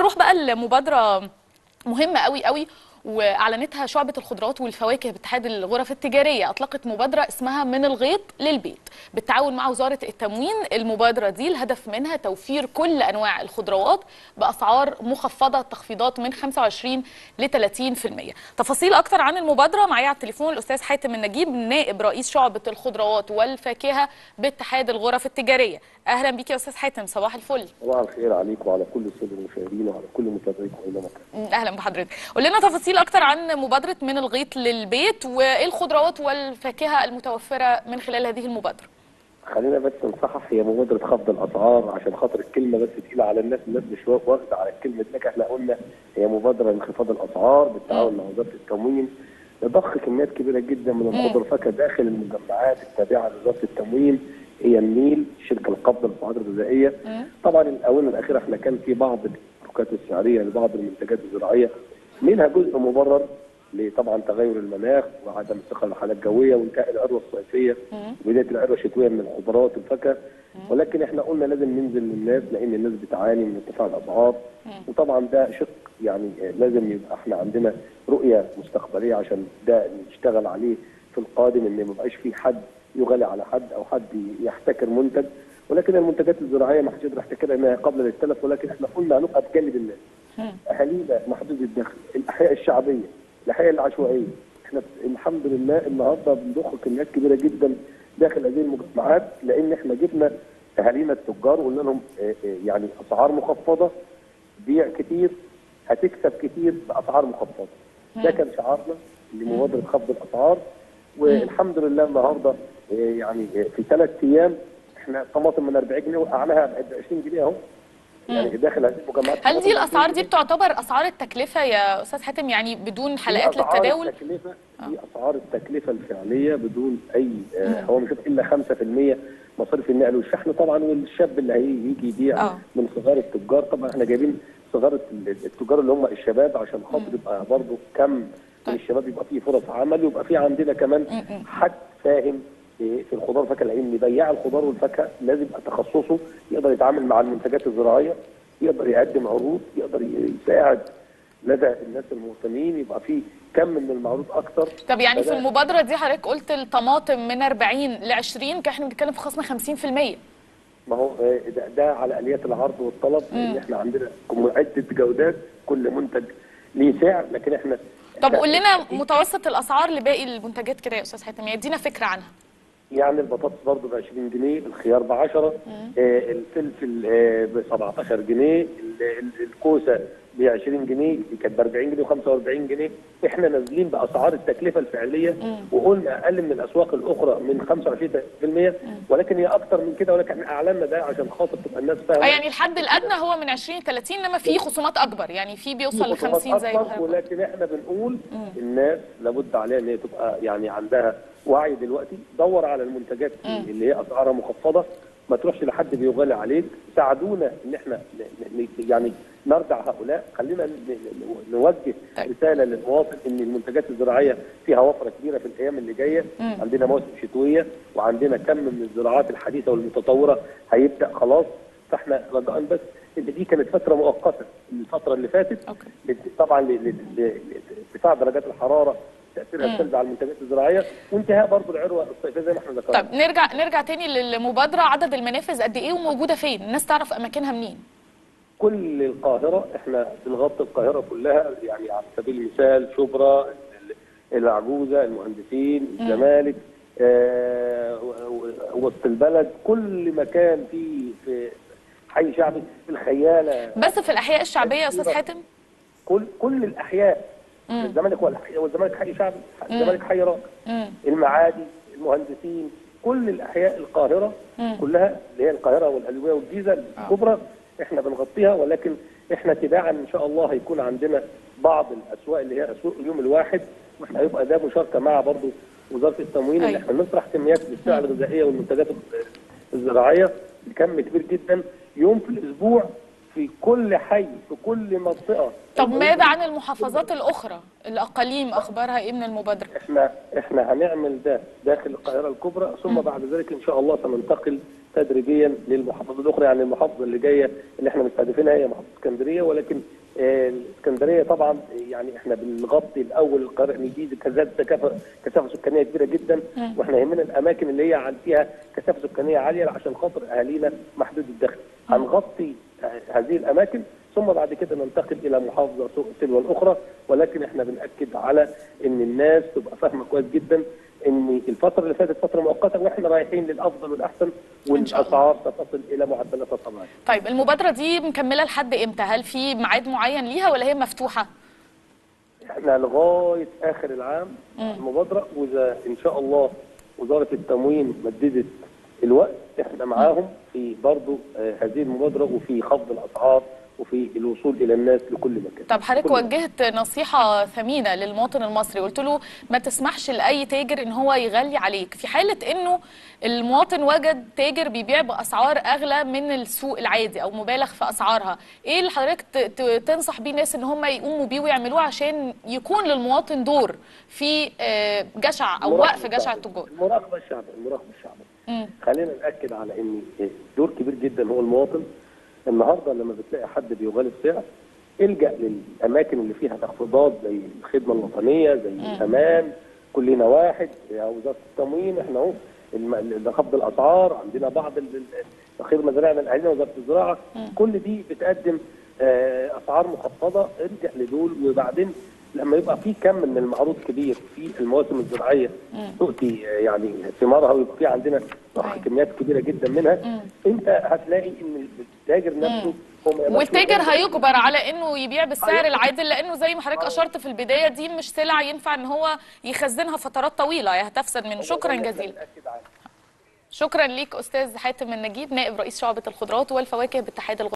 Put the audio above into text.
نروح بقى لمبادره مهمه قوي قوي واعلنتها شعبه الخضروات والفواكه باتحاد الغرف التجاريه اطلقت مبادره اسمها من الغيط للبيت بالتعاون مع وزاره التموين المبادره دي الهدف منها توفير كل انواع الخضروات باسعار مخفضه تخفيضات من 25 ل 30% تفاصيل اكتر عن المبادره معايا على التليفون الاستاذ حاتم النجيب نائب رئيس شعبه الخضروات والفاكهه باتحاد الغرف التجاريه اهلا بيك يا استاذ حاتم صباح الفل صباح الخير عليك وعلى كل الساده المشاهدين وعلى كل متابعيكم اينما كان اهلا بحضرتك قول لنا تفاصيل اكتر عن مبادره من الغيط للبيت وايه الخضروات والفاكهه المتوفره من خلال هذه المبادره خلينا بس نصحح هي مبادره خفض الاسعار عشان خاطر الكلمه بس تقيله على الناس الناس مش واخده على الكلمه دي احنا قلنا هي مبادره لانخفاض الاسعار بالتعاون مع وزاره التموين لضخ كميات كبيره جدا من الخضر والفاكهه داخل المجمعات التابعه لوزاره التموين هي النيل شركه القبضه للمواد الغذائيه طبعا الاونه الاخيره احنا كان في بعض الفروقات السعريه لبعض المنتجات الزراعيه منها جزء مبرر لطبعا تغير المناخ وعدم الثقه للحالات الجويه وانتهاء العروه الصيفيه وبدايه العروه الشتويه من الخضروات والفاكهه ولكن احنا قلنا لازم ننزل للناس لان الناس بتعاني من ارتفاع الاسعار وطبعا ده شق يعني لازم يبقى احنا عندنا رؤيه مستقبليه عشان ده نشتغل عليه في القادم ان ما يبقاش في حد يغالي على حد او حد يحتكر منتج ولكن المنتجات الزراعيه ما حدش يقدر يحتكرها انها قابله للتلف ولكن احنا قلنا هنبقى بجانب الناس اهالينا محدود الدخل الاحياء الشعبيه الاحياء العشوائيه احنا الحمد لله النهارده بنضخ كميات كبيره جدا داخل هذه المجتمعات لان احنا جبنا اهالينا التجار وقلنا لهم اه اه يعني اسعار مخفضه بيع كتير هتكسب كتير باسعار مخفضه ده كان شعارنا لمبادره خفض الاسعار والحمد لله النهارده اه يعني في ثلاث ايام احنا طماطم من 40 جنيه وقعناها ب 20 جنيه اهو يعني داخل هذه المجمعات هل دي الاسعار دي بتعتبر اسعار التكلفه يا استاذ حاتم يعني بدون حلقات للتداول التكلفه دي اسعار التكلفه الفعليه بدون اي آه هو مش الا 5% مصاريف النقل والشحن طبعا والشاب اللي هيجي يبيع آه. من صغار التجار طبعا احنا جايبين صغار التجار اللي هم الشباب عشان خاطر يبقى برضه كم من الشباب يبقى فيه فرص عمل ويبقى فيه عندنا كمان حد فاهم في الخضار والفاكهه لان بياع الخضار والفاكهه لازم يبقى تخصصه يقدر يتعامل مع المنتجات الزراعيه يقدر يقدم عروض يقدر يساعد لدى الناس المهتمين يبقى في كم من المعروض اكتر طب يعني في المبادره دي حضرتك قلت الطماطم من 40 ل 20 احنا بنتكلم في خصم 50% ما هو ده, ده على اليات العرض والطلب ان احنا عندنا عده جودات كل منتج ليه سعر لكن احنا طب قول لنا متوسط الاسعار لباقي المنتجات كده يا استاذ حاتم يدينا فكره عنها يعني البطاطس برضه ب 20 جنيه الخيار ب 10 آه الفلفل آه ب 17 جنيه الكوسه ب 20 جنيه دي كانت ب 40 جنيه و45 جنيه احنا نازلين باسعار التكلفه الفعليه مم. وقلنا اقل من الاسواق الاخرى من 25% ولكن هي اكتر من كده ولكن احنا اعلنا ده عشان خاطر تبقى الناس فاهمه يعني الحد الادنى هو من 20 30 انما في خصومات اكبر يعني في بيوصل ل 50 زي ما ولكن احنا بنقول مم. الناس لابد عليها ان هي تبقى يعني عندها وعي دلوقتي دور على المنتجات مم. اللي هي اسعارها مخفضه ما تروحش لحد بيغالي عليك ساعدونا ان احنا يعني نردع هؤلاء خلينا نوجه طيب. رساله للمواطن ان المنتجات الزراعيه فيها وفره كبيره في الايام اللي جايه مم. عندنا مواسم شتويه وعندنا كم من الزراعات الحديثه والمتطوره هيبدا خلاص فاحنا رجاء بس ان دي كانت فتره مؤقته الفتره اللي فاتت أوكي. طبعا لارتفاع درجات الحراره تاثيرها السلبي على المنتجات الزراعيه وانتهاء برضه العروه الصيفيه زي ما احنا ذكرنا. طب نرجع نرجع تاني للمبادره عدد المنافذ قد ايه وموجوده فين؟ الناس تعرف اماكنها منين؟ كل القاهره احنا بنغطي القاهره كلها يعني على سبيل المثال شبرا العجوزه المهندسين الزمالك آه وسط البلد كل مكان في في حي شعبي في الخياله بس في الاحياء الشعبيه يا استاذ حاتم؟ كل كل الاحياء الزمالك والزمالك حي شعبي الزمالك حي راقي المعادي المهندسين كل الاحياء القاهره مم. كلها اللي هي القاهره والالويه والجيزه الكبرى احنا بنغطيها ولكن احنا تباعا ان شاء الله هيكون عندنا بعض الاسواق اللي هي اسواق اليوم الواحد واحنا هيبقى ده مشاركه مع برضه وزاره التموين ان احنا نطرح كميات للسلع الغذائيه والمنتجات الزراعيه بكم كبير جدا يوم في الاسبوع في كل حي في كل منطقه طب ماذا عن المحافظات الاخرى الاقاليم اخبارها ايه من المبادره احنا احنا هنعمل ده داخل القاهره الكبرى ثم م. بعد ذلك ان شاء الله سننتقل تدريجيا للمحافظات الاخرى يعني المحافظه اللي جايه اللي احنا مستهدفينها هي محافظه اسكندريه ولكن آه، الاسكندريه طبعا يعني احنا بنغطي الاول القاهره الجديده كذلك كثافه كثافه سكانيه كبيره جدا واحنا يهمنا الاماكن اللي هي عن- فيها كثافه سكانيه عاليه عشان خاطر اهالينا محدود الدخل هنغطي آه، هذه الاماكن ثم بعد كده ننتقل الى محافظه سوق تلو الاخرى ولكن احنا بناكد على ان الناس تبقى فاهمه كويس جدا ان الفتره اللي فاتت فتره مؤقته واحنا رايحين للافضل والاحسن إن شاء الله. والاسعار ستصل الى معدلاتها الطبيعيه. طيب المبادره دي مكمله لحد امتى هل في ميعاد معين ليها ولا هي مفتوحه احنا لغايه اخر العام المبادره واذا ان شاء الله وزاره التموين مددت الوقت احنا معاهم في برضو آه، هذه المبادره وفي خفض الاسعار وفي الوصول الى الناس لكل مكان. طب حضرتك كل وجهت نصيحة ثمينة للمواطن المصري قلت له ما تسمحش لأي تاجر إن هو يغلي عليك في حالة إنه المواطن وجد تاجر بيبيع بأسعار أغلى من السوق العادي أو مبالغ في أسعارها إيه اللي حضرتك ت- ت- تنصح بيه الناس إن هم يقوموا بيه ويعملوه عشان يكون للمواطن دور في آه، جشع أو المراقبة وقف جشع الشعبية. التجار المراقبه الشعبيه المراقبه الشعبيه. مم. خلينا ناكد على ان دور كبير جدا هو المواطن النهارده لما بتلاقي حد بيغالي السعر الجا للاماكن اللي فيها تخفيضات زي الخدمه الوطنيه زي الامان كلنا واحد يا وزاره التموين احنا اهو الم- ده خفض الاسعار عندنا بعض ال- ال- تخفيض مزارعنا الاهالينا وزاره الزراعه كل دي بتقدم آه، اسعار مخفضه ارجع لدول وبعدين لما يبقى في كم من المعروض كبير في المواسم الزراعيه تؤتي آه، يعني ثمارها ويبقى في عندنا ضخ أيوة. كميات كبيره جدا منها انت هتلاقي ان التاجر نفسه هو ما يقدرش والتاجر يغير. هيجبر على انه يبيع بالسعر أيوة. العادل لانه زي ما حضرتك اشرت في البدايه دي مش سلع ينفع ان هو يخزنها فترات طويله يا هتفسد منه شكرا جزيلا نأكد عليه. شكرا ليك استاذ حاتم النجيب نائب رئيس شعبة الخضروات والفواكه باتحاد الغ...